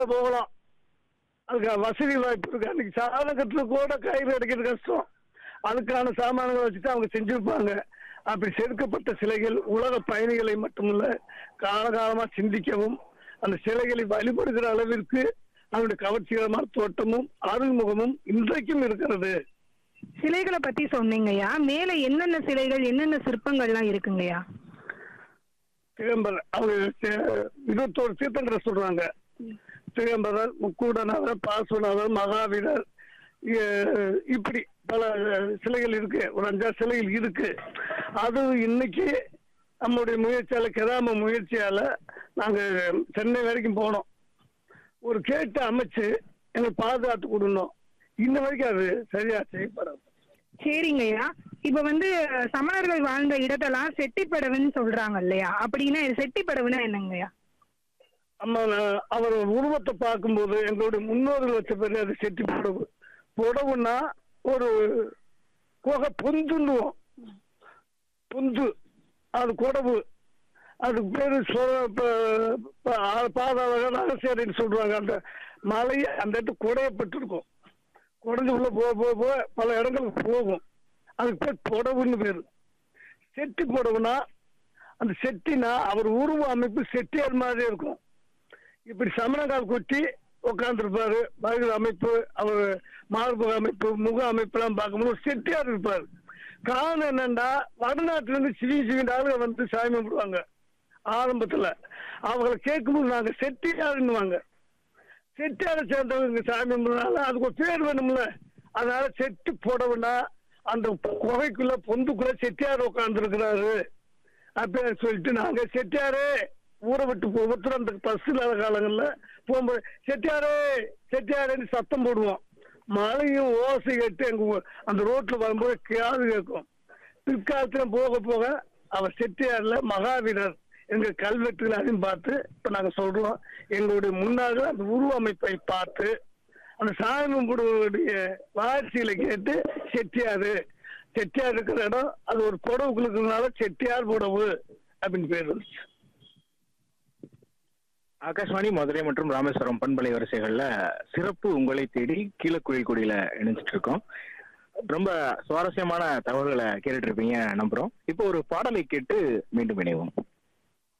போகலாம் அதுக்கு வசதி வாய்ப்பு இருக்கு அன்னைக்கு சாதகத்துல கூட கயிறு அடைக்கிறது கஷ்டம் அதுக்கான சாமான்களை வச்சுட்டு அவங்க செஞ்சிருப்பாங்க அப்படி செதுக்கப்பட்ட சிலைகள் உலக பயணிகளை மட்டுமல்ல காலகாலமா சிந்திக்கவும் அந்த சிலைகளை வழிபடுகிற அளவிற்கு அதனுடைய கவர்ச்சிகரமான தோட்டமும் அருள்முகமும் இன்றைக்கும் இருக்கிறது சிலைகளை பத்தி சொன்னீங்கய்யா மேல என்னென்ன சிலைகள் என்னென்ன சிற்பங்கள்லாம் இருக்குங்கய்யா திகம்பரர் அவங்க தி- இருபத்தோரு தீர்த்தங்கரை சொல்றாங்க திகம்பரர் முக்கூடநாதர் பாசுநாதர் மகாவீரர் இ- இப்படி பல சிலைகள் இருக்கு ஒரு அஞ்சாறு சிலைகள் இருக்கு அது இன்னைக்கு நம்மளுடைய முயற்சியால கிராம முயற்சியால நாங்க சென்னை வரைக்கும் போனோம் ஒரு கேட்டு அமைச்சு எங்களுக்கு பாதுகாத்து கொடுக்கணும் இன்ன வரைக்கும் அது சரியா செய்யப்படாது சரிங்கய்யா இப்ப வந்து சமணர்கள் வாழ்ந்த இடத்தெல்லாம் செட்டிப்படவுன்னு சொல்றாங்க இல்லையா அப்படின்னா இது செட்டிப்படவுன்னா என்னங்கய்யா நம்ம நான் அவர் உருவத்தை பார்க்கும்போது எங்களுடைய முன்னோர்கள் வச்ச பேரு அது செட்டி புடவு புடவுன்னா ஒரு குகை பொந்துன்னுவோம் பொந்து அது குடவு அதுக்கு பேரு சொ- ப- ப- பாதாள நகசேரின்னு சொல்றாங்க அந்த மலையை அந்த இடத்துக்கு குடையப்பட்டிருக்கும் குடைஞ்சு உள்ள போக போக போக பல இடங்களுக்கு போகும் அதுக்கு பேர் புடவுன்னு பேரு செட்டி புடவுனா அந்த செட்டினா அவர் உருவ அமைப்பு செட்டியார் மாதிரி இருக்கும் இப்படி சமணங்கால் கொட்டி உட்காந்துருப்பாரு வயிறு அமைப்பு அவர் மார்பு அமைப்பு முக அமைப்பெல்லாம் பார்க்கும்போது ஒரு செட்டியார் இருப்பார் காரணம் என்னன்னா வடநாட்டுல இருந்து சிவி சிவின் ஆளுங்க வந்து சாமி கும்பிடுவாங்க ஆரம்பத்துல அவங்கள கேட்கும்போது நாங்க செட்டியாருன்னுவாங்க செட்டியாரை சேர்ந்தவங்க இங்க சாமி கும்பிடுறதுனால அதுக்கு ஒரு பேர் வேணும்ல அதனால செட்டி போடவுன்னா அந்த குகைக்குள்ள பொந்துக்குள்ள செட்டியார் உட்கார்ந்து இருக்கிறாரு அப்படின்னு சொல்லிட்டு நாங்க செட்டியாரே ஊரை விட்டு ஒவ்வொருத்தரும் அந்த பஸ் இல்லாத காலங்கள்ல போகும்போது செட்டியாரே செட்டியாரேன்னு சத்தம் போடுவோம் மழையும் ஓசை கேட்டு எங்க ஊ- அந்த ரோட்ல வரும்போது காது கேட்கும் பிற்காலத்துல போக போக அவர் செட்டியார்ல மகாவீரர் எங்க கல்வெட்டுகள் அதையும் பார்த்து இப்ப நாங்க சொல்றோம் எங்களுடைய முன்னாக அந்த உருவ அமைப்பை பார்த்து அந்த சாமி கும்பிடுவருடைய வாரிசுகளை கேட்டு செட்டியாரு செட்டியார் இருக்கிற இடம் அது ஒரு புடவுக்குள்ள இருக்கிறதுனால செட்டியார் புடவு அப்படின்னு பேர் வந்துச்சு ஆகாஷ்வாணி மதுரை மற்றும் ராமேஸ்வரம் பண்பலை வரிசைகள்ல சிறப்பு உங்களை தேடி கீழக்குழி கொடியில இணைஞ்சிட்டு இருக்கோம் ரொம்ப சுவாரஸ்யமான தகவல்களை கேட்டுட்டு இருப்பீங்க நம்புறோம் இப்போ ஒரு பாடலை கேட்டு மீண்டும் இணைவோம்